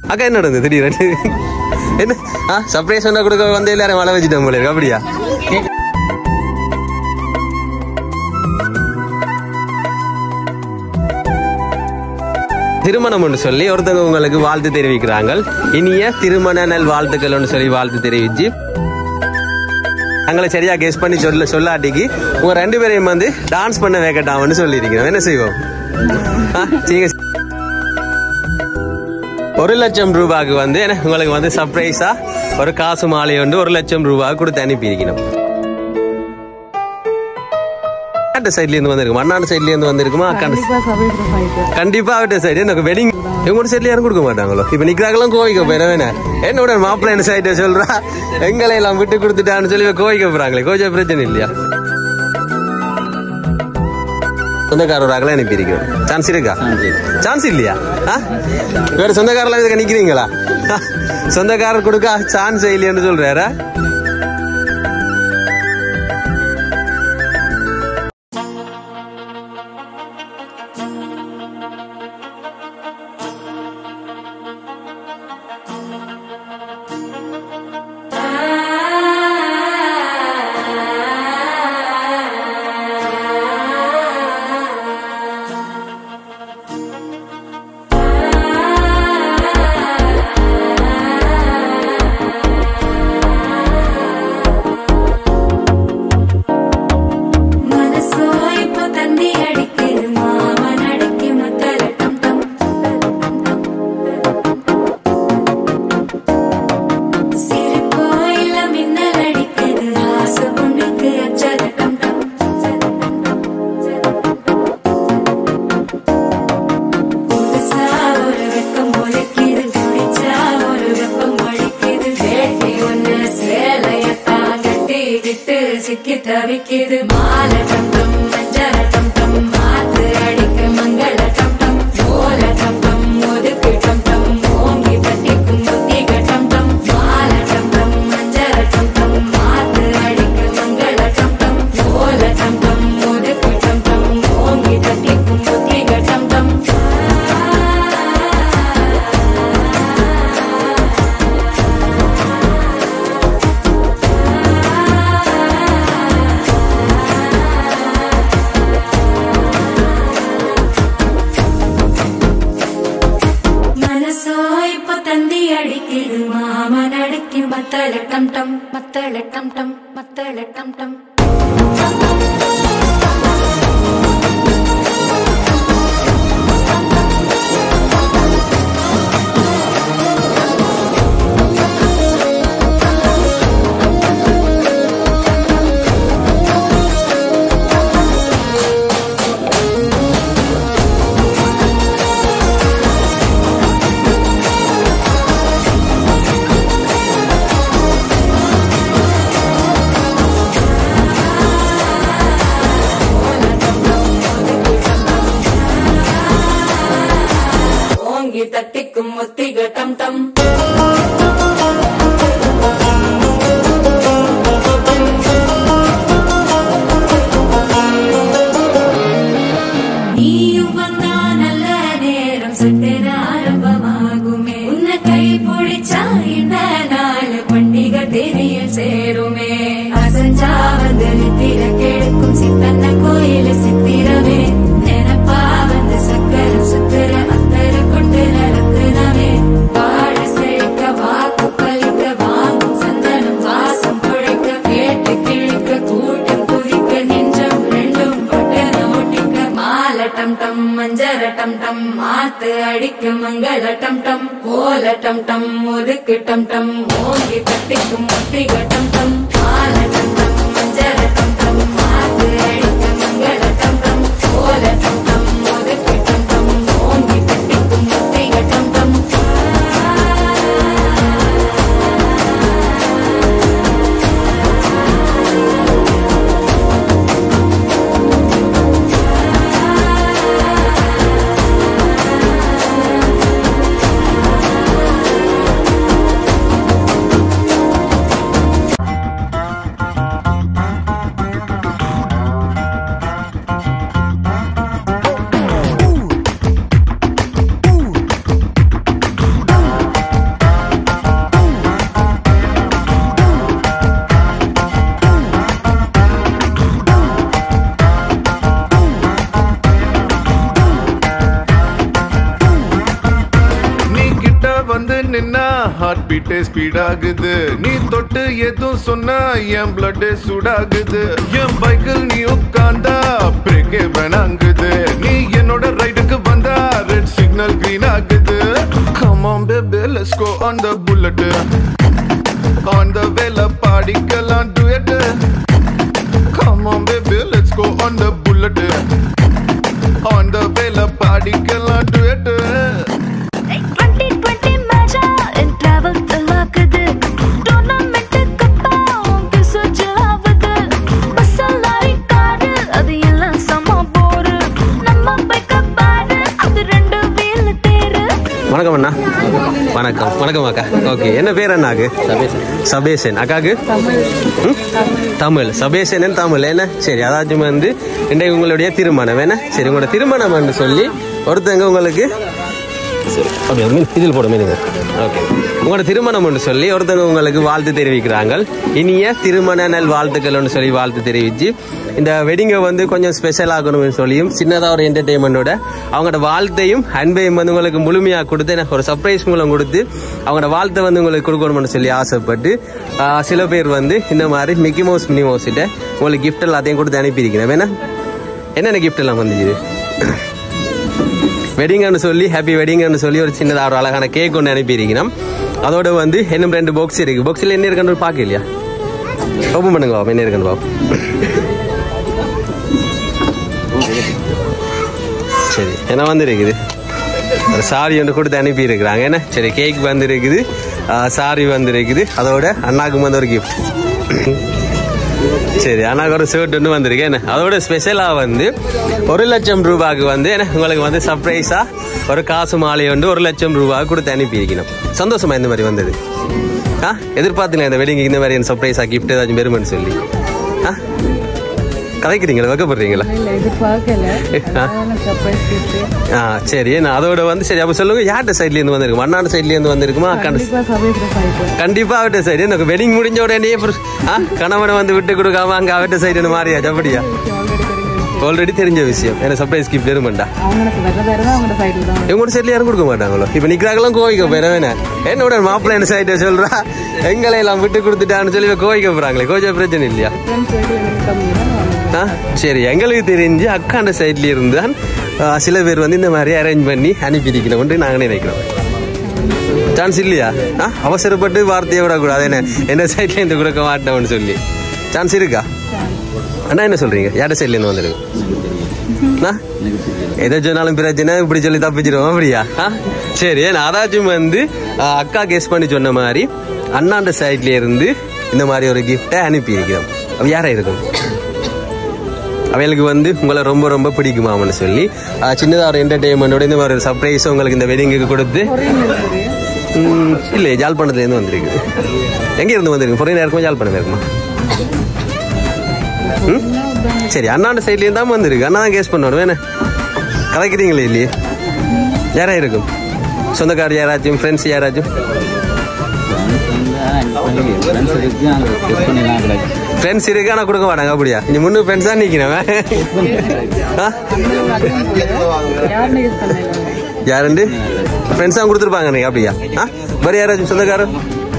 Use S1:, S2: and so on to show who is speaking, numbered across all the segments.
S1: அக்கா என்ன நடந்தது திடீர்னு என்ன ஆ சர்ப்ரைஸ் ஒன்றா கொடுக்க வந்து எல்லாரும் மழை வச்சுட்டோம் போல இருக்கு அப்படியா திருமணம் ஒன்று சொல்லி ஒருத்தவங்க உங்களுக்கு வாழ்த்து தெரிவிக்கிறாங்க இனிய திருமண நல் வாழ்த்துக்கள் சொல்லி வாழ்த்து தெரிவிச்சு அங்களை சரியா கெஸ் பண்ணி சொல்ல சொல்லாட்டிக்கு உங்க ரெண்டு பேரையும் வந்து டான்ஸ் பண்ண வைக்கட்டாமன்னு சொல்லியிருக்கிறோம் என்ன செய்வோம் ஆ, சீங்க ஒரு லட்சம் ரூபாய்க்கு வந்து என்ன உங்களுக்கு வந்து சர்ப்ரைஸா ஒரு காசு மாலை வந்து ஒரு லட்சம் ரூபாய் கொடுத்து அனுப்பியிருக்கணும் அக்காண்ட சைட்ல இருந்து வந்திருக்கு மண்ணாண்டு சைட்ல இருந்து வந்திருக்குமா அக்காண்ட கண்டிப்பா அவட்ட சைடு எனக்கு வெட்டிங் இவங்க சைட்ல யாரும் கொடுக்க மாட்டாங்களோ இப்ப நிக்கிறாங்களாம் கோவிக்க போயிட வேணா என்னோட மாப்பிள்ளை என்ன சைட்டை சொல்றா எங்களை எல்லாம் விட்டு கொடுத்துட்டான்னு சொல்லி இவ கோவிக்க போறாங்களே கோச்ச பிரச்சனை இல்லையா சொந்தக்காரராகலாம் அனுப்பி இருக்கிறோம் சான்ஸ் இருக்கா சான்ஸ் இல்லையா ஆ? வேற சொந்தக்காரெல்லாம் இதுக்கு நிக்கிறீங்களா ஆ? சொந்தக்காரர் கொடுக்க சான்ஸ் இல்லையான்னு சொல்றாரா
S2: மனசோ இப்போ தந்தி அடிக்குது மாமன் அடிக்கு மத்தல டம் டம் சிரிப்போ இல்ல மின்னல் அடிக்குது ஆசை பொண்ணுக்கு அச்சத டம் டம் புதுசா ஒரு வெக்கம் ஒலிக்குது குடிச்சா ஒரு வெப்பம் ஒழிக்குது வேட்டி ஒண்ணு சேலையத்தான் கட்டிக்கிட்டு சிக்கி தவிக்குது மாலை டம் டம் மஞ்சள டம் டம் மாத்து அடிக்க மங்கள டம் டம் ஓல டம் டம் ஒதுக்கு டம் டம் ஓங்கி தட்டிக்கும் புத்திக டம் டம் மாலை டம் டம் மஞ்சள டம் டம் மாத்து அடிக்க மங்கள டம் டம் ஓல டம் டம் ஒதுக்கு டம் டம் ஓங்கி தட்டிக்கும் புத்திக டம் டம் மனசோ இப்போ தந்தி அடிக்குது மாமன் அடிக்கு மத்தள டம் டம் மத்தள டம் டம் மத்தள டம் டம் ஓங்கி தட்டிக்கும் ஒத்திக டம் டம் நீயும் வந்தா நல்ல நேரம் சட்டென ஆரம்பமாகுமே உன்னை கை பிடிச்சா இந்த நாள் பண்டிகை தெரிய சேருமே அசஞ்சா வந்து நித்திர கெடுக்கும் சித்தன்ன கோயில் சித்திரமே நினைப்பா வந்து சக்கர சுத்துற அத்தர கொண்டு நடத்துனவே வாழ செழிக்க வாக்கு பலிக்க வாங்கும் சந்தனம் வாசம் குழைக்க கேட்டு கிழிக்க கூட்டம் குதிக்க நெஞ்சம் ரெண்டும் பட்டன ஒட்டிக்க மாலை டம் டம் மஞ்சர டம் டம் மாத்து அடிக்க மங்கள டம் டம் ஓல டம் டம் ஒதுக்கு டம் டம் ஓங்கி தட்டிக்கும் ஒத்திக டம் டம் மாலை டம் டம் மஞ்சர டம் டம் மாத்து அடிக்க மங்கள டம் டம் ஓல டம் டம் ஒதுக்கு டம் டம் ஓங்கி தட்டிக்கும் ஒத்திக டம் டம்
S3: நின்னா ஹார்ட் பீட்டே ஸ்பீட் ஆகுது நீ தொட்டு எதுவும் சொன்னா என் பிளட் சூடாகுது என் பைக்கில் நீ உட்கார்ந்தா பிரேக்கே வேணாங்குது நீ என்னோட ரைடுக்கு வந்தா ரெட் சிக்னல் கிரீன் ஆகுது Come on baby let's go on the bullet on the வேல பாடிக்கலாம் duet Come on baby let's go on the bullet on the வேல பாடிக்கலாம் duet
S4: டுவெண்ட்டி டுவெண்ட்டி மேட்சா என் டிராவல் தலாக்குது டோர்னமெண்ட் கப்பா உங்க சுஜல் ஆகுது பஸ் லாரி காடு அது எல்லாம் சம போரு நம்ம பைக்க பாரு அது ரெண்டு வீல் தேரு
S1: வணக்கம் அண்ணா வணக்கம் வணக்கம் அக்கா ஓகே என்ன பேர் அண்ணாக்கு சபேசன் அக்காக்கு ம்? தமிழ் சபேசன் தமிழ் என்ன சரி அதாச்சும் வந்து இன்றைக்கு உங்களுடைய திருமணம் என்ன சரி உங்களோட திருமணம் சொல்லி ஒருத்தங்க உங்களுக்கு சரி அப்படியே மீன் இதில் போட மீனுங்க ஓகே உங்களோட திருமணம் ஒன்று சொல்லி ஒருத்தங்க உங்களுக்கு வாழ்த்து தெரிவிக்கிறாங்க இனிய திருமண நல் வாழ்த்துக்கள்னு சொல்லி வாழ்த்து தெரிவித்து இந்த வெட்டிங்கை வந்து கொஞ்சம் ஸ்பெஷல் ஆகணும்னு சொல்லியும் சின்னதாக ஒரு என்டர்டெயின்மெண்டோட அவங்களோட வாழ்த்தையும் அன்பையும் வந்து உங்களுக்கு முழுமையாக கொடுத்து எனக்கு ஒரு சர்ப்ரைஸ் மூலம் கொடுத்து அவங்களோட வாழ்த்தை வந்து உங்களுக்கு கொடுக்கணும்னு சொல்லி ஆசைப்பட்டு ஆஹ், சில பேர் வந்து இந்த மாதிரி மிக்கி மவுஸ் மினி மவுஸ்கிட்ட உங்களுக்கு gift எல்லாத்தையும் கொடுத்து அனுப்பியிருக்கிறேன் வேணா என்னென்ன gift எல்லாம் வந்துச்சு வெட்டிங்னு சொல்லி ஹாப்பி வெட்டிங்னு சொல்லி ஒரு சின்னதாக ஒரு அழகான கேக் ஒன்று அனுப்பியிருக்கணும் அதோட வந்து இன்னும் ரெண்டு பாக்ஸ் இருக்கு பாக்ஸில் என்ன இருக்குன்னு பார்க்க இல்லையா ஓப்பன் பண்ணுங்க பாப்பா என்ன இருக்குன்னு பாப்போம் சரி என்ன வந்து இருக்குது ஒரு சாரி ஒன்று கொடுத்து அனுப்பி இருக்கிறாங்க என்ன சரி கேக் வந்து இருக்குது சாரி வந்து இருக்குது அதோட அண்ணாக்கு வந்து ஒரு கிஃப்ட் சரி அண்ணாக்கு ஒரு ஷர்ட் ஒன்று வந்திருக்கு என்ன அதோட ஸ்பெஷலாக வந்து ஒரு லட்சம் ரூபாய்க்கு வந்து என்ன உங்களுக்கு வந்து சர்ப்ரைஸாக ஒரு காசு மாலை வந்து ஒரு லட்சம் ரூபாய் கொடுத்து அனுப்பியிருக்கணும் சந்தோஷமா இந்த மாதிரி வந்தது ஆ எதிர்பார்த்தீங்களா இந்த வெட்டிங்க்கு இந்த மாதிரி சர்ப்ரைஸாக கிஃப்ட் ஏதாச்சும் பெருமைன்னு சொல்லி ஆ கதைக்கிறீங்களா வைக்கப்படுறீங்களா
S5: இல்ல எதிர்பார்க்கல
S1: ஆ.
S5: சர்ப்ரைஸ் கிஃப்ட்
S1: ஆ சரி நான் அதோட வந்து சரி அப்போ சொல்லுங்க யார்கிட்ட சைட்ல இருந்து வந்திருக்கு மண்ணாடு சைட்ல இருந்து வந்திருக்குமா அக்காண்ட
S5: கண்டிப்பா சபைக்கு சைட்டு
S1: கண்டிப்பா அவட்ட சைடு எனக்கு வெட்டிங் முடிஞ்ச உடனே அப்புறம், ஆ கணவனை வந்து விட்டு கொடுக்காம அங்க அவட்ட சைடு மாறியா அப்படியா
S5: ஆல்ரெடி
S1: ஆல்ரெடி
S5: தெரிஞ்சு
S1: தெரிஞ்ச விஷயம் என்ன சர்ப்ரைஸ் கிஃப்ட் பெருமண்டா
S5: அவங்க வெள்ள பேர் தான் அவங்க சைடுல தான்
S1: இவங்க சைட்ல யாரும் கொடுக்க மாட்டாங்களோ இப்ப நிக்கிறாங்களும் கோவிக்க போயிடவேன என்னோட மாப்பிள்ளை என்ன சைட்டை சொல்றா எங்களை எல்லாம் விட்டு கொடுத்துட்டான்னு சொல்லி இவ கோவிக்க போறாங்களே கோச்ச பிரச்சனை இல்லையா
S5: ஃப்ரெண்ட்ஸ் சைடுல எனக்கு கம்மி தான்
S1: ஆ, சரி எங்களுக்கு தெரிஞ்சு அக்காண்ட சைட்ல இருந்து தான் ஆ, சில பேர் வந்து இந்த மாதிரி அரேஞ்ச் பண்ணி அனுப்பியிருக்கணும் நாங்க நினைக்கிறோம் சான்ஸ் இல்லையா ஆ, அவசரப்பட்டு வார்த்தையை விடக்கூடாது என்ன எந்த சைட்ல இருந்து கொடுக்க மாட்டோம்னு சொல்லி சான்ஸ் இருக்கா அண்ணா என்ன சொல்றீங்க யார்ட சைட்ல இருந்து வந்துருக்கு ஆ? எதை சொன்னாலும் பிரச்சனை இப்படி சொல்லி தப்பிச்சிருவோம் அப்படியா ஆ? சரி நான் அதாச்சும் வந்து ஆ, அக்கா கெஸ் பண்ணி சொன்ன மாதிரி அண்ணாண்ட சைட்ல இருந்து இந்த மாதிரி ஒரு கிஃப்டை அனுப்பி இருக்கிறோம் அப்ப யாரா இருக்கும் அவைகளுக்கு வந்து உங்களை ரொம்ப ரொம்ப பிடிக்குமாமன்னு சொல்லி ஆ, சின்னதா ஒரு என்டர்டெயின்மெண்டோட இந்த மாதிரி ஒரு சர்ப்ரைஸ் உங்களுக்கு இந்த வெட்டிங்குக்கு கொடுத்து ம், இல்லை ஜாழ்ப்பாணத்துல இருந்து வந்திருக்கு எங்க இருந்து வந்திருக்கு பொறையில இருக்குமா ஜாழ்ப்பாணம் இருக்குமா ம்? சரி அண்ணாண்ட சைட்ல இருந்தா வந்திருக்கு அண்ணா தான் கேஸ் பண்ணணும் என்ன கலைக்கிறீங்களே இல்லையே யாரா இருக்கும் சொந்தக்காரர் யாராச்சும் ஃப்ரெண்ட்ஸ் யாராச்சும் ஃப்ரெண்ட்ஸ் இருக்கு ஆனா கொடுக்க மாட்டாங்க அப்படியா நீ முன்னு ஃப்ரெண்ட்ஸா நிக்கிறவன் ஆ?
S5: யாருன்னு யூஸ் பண்ணல
S1: யாருண்டு ஃப்ரெண்ட்ஸா கொடுத்துருப்பாங்க நீங்க அப்படியா ஆ வேற யாராச்சும் சொந்தக்காரர்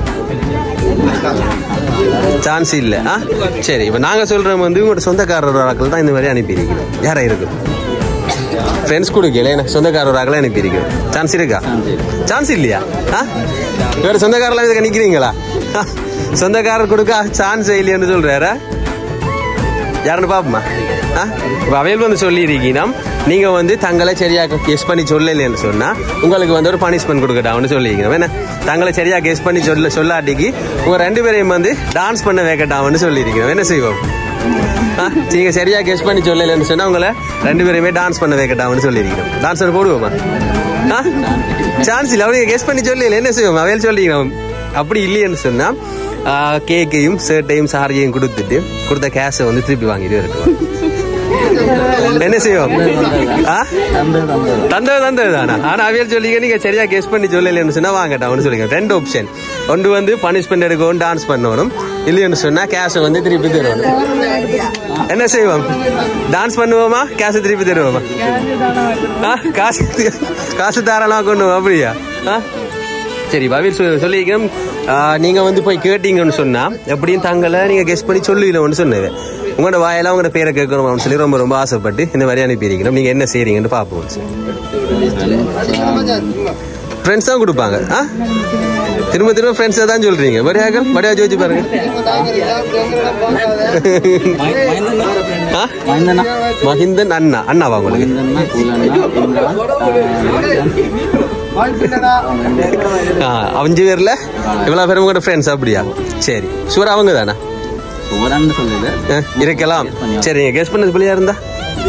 S1: சான்ஸ் இல்ல ஆ சரி இப்ப நாங்க சொல்றோம் வந்து உங்களோட சொந்தக்காரர்கள் தான் இந்த மாதிரி அனுப்பியிருக்கிறோம் யாரா இருக்கும் ஃப்ரெண்ட்ஸ் கொடுக்கல எனக்கு சொந்தக்காரராக அனுப்பியிருக்கிறோம் சான்ஸ் இருக்கா சான்ஸ் இல்லையா ஆ வேற சொந்தக்காரெல்லாம் இதுக்கு நிக்கிறீங்களா ஆ, சொந்தக்காரர் கொடுக்க சான்ஸ் இல்லையான்னு சொல்றாரா யாருன்னு பாப்போமா ஆ இப்போ அவையில் வந்து சொல்லியிருக்கீங்கன்னா நீங்கள் வந்து தங்களை சரியாக கெஸ் பண்ணி சொல்லலைன்னு சொன்னால் உங்களுக்கு வந்து ஒரு பனிஷ்மெண்ட் கொடுக்கட்டாம்னு சொல்லியிருக்கணும் என்ன தங்களை சரியாக கெஸ் பண்ணி சொல்ல சொல்லாட்டிக்கு உங்கள் ரெண்டு பேரையும் வந்து டான்ஸ் பண்ண வைக்கட்டாம்னு சொல்லியிருக்கணும் என்ன செய்வோம் ஆ நீங்கள் சரியாக கெஸ் பண்ணி சொல்லலைன்னு சொன்னால் உங்களை ரெண்டு பேரையுமே டான்ஸ் பண்ண வைக்கட்டாம்னு சொல்லியிருக்கணும் டான்ஸ் பண்ண போடுவோமா ஆ சான்ஸ் இல்லை அப்படியே கெஸ் பண்ணி சொல்லல என்ன செய்வோம் அவையில் சொல்லிக்கிறோம் அப்படி இல்லைன்னு சொன்னா ஆ, கேக்கையும் ஷர்ட்டையும் சாரியும் கொடுத்துட்டு கொடுத்த கேஷை வந்து திருப்பி வாங்கிட்டு இருக்கும் என்ன செய்வோம் ஆ? தந்தது தந்தது தானா ஆனா அவியல் சொல்லிங்க நீங்க சரியா கெஸ் பண்ணி சொல்லலைன்னு சொன்னா வாங்கட்டாம்னு சொல்லுங்க ரெண்டு ஆப்ஷன் ஒன்று வந்து பனிஷ்மெண்ட் எடுக்கவும் டான்ஸ் பண்ணணும் இல்லைன்னு சொன்னா கேஷை வந்து திருப்பி தருவோம் என்ன செய்வோம் டான்ஸ் பண்ணுவோமா கேஷை திருப்பி தருவோமா ஆ, காசு காசு தாராளமா கொண்டு வா, அப்படியா ஆ? சரி பவீர் சொ- சொல்லியிருக்கேன் ஆஹ், நீங்க வந்து போய் கேட்டீங்கன்னு சொன்னா எப்படியும் தங்களை நீங்க கெஸ்ட் பண்ணி சொல்லுவீங்கன்னு சொன்னது உங்களோட வாயெல்லாம் உங்களோட பேரை கேட்கணும்னு சொல்லி ரொம்ப ரொம்ப ஆசைப்பட்டு இந்த மாதிரி அனுப்பியிருக்கிறோம் நீங்க என்ன செய்றீங்கன்னு பார்ப்போம் சார் ஃப்ரெண்ட்ஸ் தான் கொடுப்பாங்க ஆ திரும்ப திரும்ப ஃப்ரெண்ட்ஸை தான் சொல்றீங்க வடியாக வடியா ஜோதிச்சு பாருங்க ஆ? மஹிந்தன் அண்ணா அண்ணாவா உங்களுக்கு ஆ, அஞ்சு பேர்ல இவ்வளவு பேரும் கூட ஃப்ரெண்ட்ஸ் அப்படியா சரி சூரா அவங்க தானா ஆ, இருக்கலாம் சரி நீங்க கெஸ் பண்ணது பிள்ளையா இருந்தா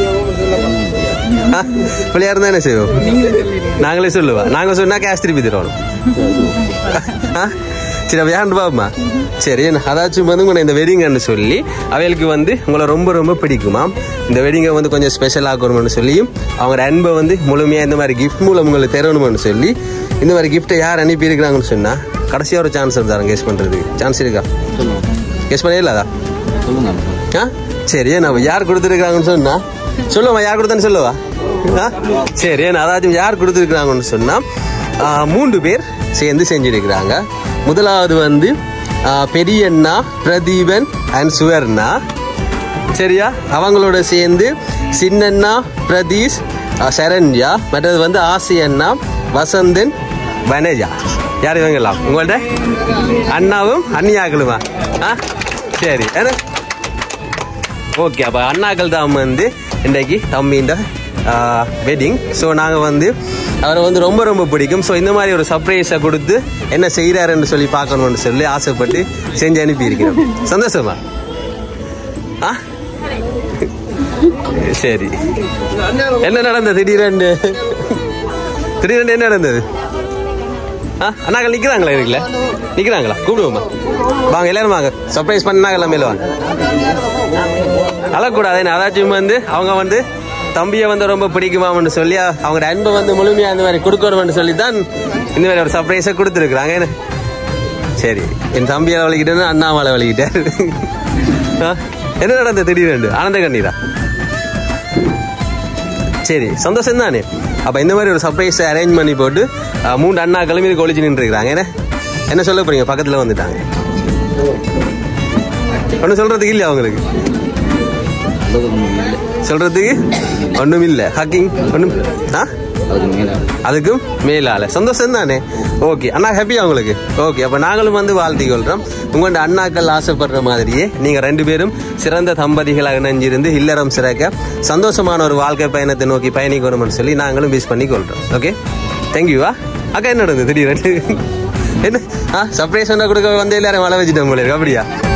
S1: ஆ, பிள்ளையா இருந்தா என்ன செய்வோம் நாங்களே சொல்லுவா நாங்க சொன்னா கேஸ் திருப்பி தருவோம் ஆ? சரி அப்ப யாருன்னு பாப்போமா சரி அதாச்சும் வந்து உங்களை இந்த வெட்டிங்கன்னு சொல்லி அவைகளுக்கு வந்து உங்களை ரொம்ப ரொம்ப பிடிக்குமா இந்த வெட்டிங்கை வந்து கொஞ்சம் ஸ்பெஷல் ஆக்கணும்னு சொல்லியும் அவங்க அன்பை வந்து முழுமையாக இந்த மாதிரி கிஃப்ட் மூலம் உங்களுக்கு தரணும்னு சொல்லி இந்த மாதிரி கிஃப்ட்டை யார் அனுப்பி இருக்கிறாங்கன்னு சொன்னா கடைசியாக ஒரு சான்ஸ் இருந்தாங்க கெஸ் பண்ணுறதுக்கு சான்ஸ் இருக்கா கெஸ் பண்ணவே இல்லாதா ஆ சரி நம்ம யார் கொடுத்துருக்காங்கன்னு சொன்னா சொல்லுவா யார் கொடுத்தான்னு சொல்லுவா ஆ சரி நான் அதாச்சும் யார் கொடுத்துருக்காங்கன்னு சொன்னா ஆ, மூன்று பேர் சேர்ந்து செஞ்சிருக்கிறாங்க முதலாவது வந்து ஆ, பெரியண்ணா பிரதீபன் அண்ட் சுவர்ணா சரியா அவங்களோட சேர்ந்து சின்னண்ணா பிரதீஷ் ஆ, சரண்யா மற்றது வந்து ஆசியண்ணா வசந்தன் வனஜா யார் இவங்கெல்லாம் உங்கள்ட்ட அண்ணாவும் அண்ணியாக்களுமா ஆ சரி என்ன ஓகே அப்போ அண்ணாக்கள் தான் வந்து இன்றைக்கு தம்பின்ற வெட்டிங் ஸோ நாங்கள் வந்து அவரை வந்து ரொம்ப ரொம்ப பிடிக்கும் ஸோ இந்த மாதிரி ஒரு சர்ப்ரைஸை கொடுத்து என்ன செய்கிறாருன்னு சொல்லி பார்க்கணும்னு சொல்லி ஆசைப்பட்டு செஞ்சு அனுப்பியிருக்கிறோம் சந்தோஷமா ஆ சரி என்ன நடந்தது திடீரென்று திடீரென்று என்ன நடந்தது ஆ அண்ணாக்கள் நிற்கிறாங்களா இருக்குல்ல நிற்கிறாங்களா கூப்பிடுவோமா வாங்க எல்லாரும் வாங்க சர்ப்ரைஸ் பண்ணாங்க மேல வாங்க அழக்கூடாது என்ன அதாச்சும் வந்து அவங்க வந்து தம்பியை வந்து ரொம்ப பிடிக்குமாம்னு சொல்லி அவங்க அன்பை வந்து முழுமையா அந்த மாதிரி கொடுக்கணும்னு சொல்லி தான் இந்த மாதிரி ஒரு சர்ப்ரைஸை கொடுத்துருக்குறாங்க என்ன சரி என் தம்பியால் வலிக்கிட்டேன்னு அண்ணாமலை வலிக்கிட்டார் ஆ, என்ன நடந்தது திடீர்னு ஆனந்த கண்ணீரா சரி சந்தோஷம் தானே அப்ப இந்த மாதிரி ஒரு சர்ப்ரைஸ் அரேஞ்ச் பண்ணி போட்டு அஹ், மூன்று அண்ணாக்களும் இதுக்கு ஒழிச்சு நின்று இருக்கிறாங்க என்ன என்ன சொல்ல போறீங்க பக்கத்துல வந்துட்டாங்க ஒன்றும் சொல்றதுக்கு இல்லையா அவங்களுக்கு சொல்றதுக்கு ஒண்ணும் இல்ல ஹக்கிங் ஒண்ணும் ஆ அதுக்கும் மேலால சந்தோஷம் தானே ஓகே அண்ணா ஹாப்பியா உங்களுக்கு ஓகே அப்ப நாங்களும் வந்து வாழ்த்தி கொள்றோம் உங்களோட அண்ணாக்கள் ஆசைப்படுற மாதிரியே நீங்க ரெண்டு பேரும் சிறந்த தம்பதிகளாக இணைஞ்சிருந்து இல்லறம் சிறக்க சந்தோஷமான ஒரு வாழ்க்கை பயணத்தை நோக்கி பயணிக்கணும்னு சொல்லி நாங்களும் விஷ் பண்ணி கொள்றோம் ஓகே தேங்க்யூவா அக்கா என்ன நடந்தது திடீர்னு என்ன ஆ சர்ப்ரைஸ் ஒன்றா கொடுக்க வந்து எல்லாரும் மழை வச்சுட்டோம் போல இருக்கு அப்படியா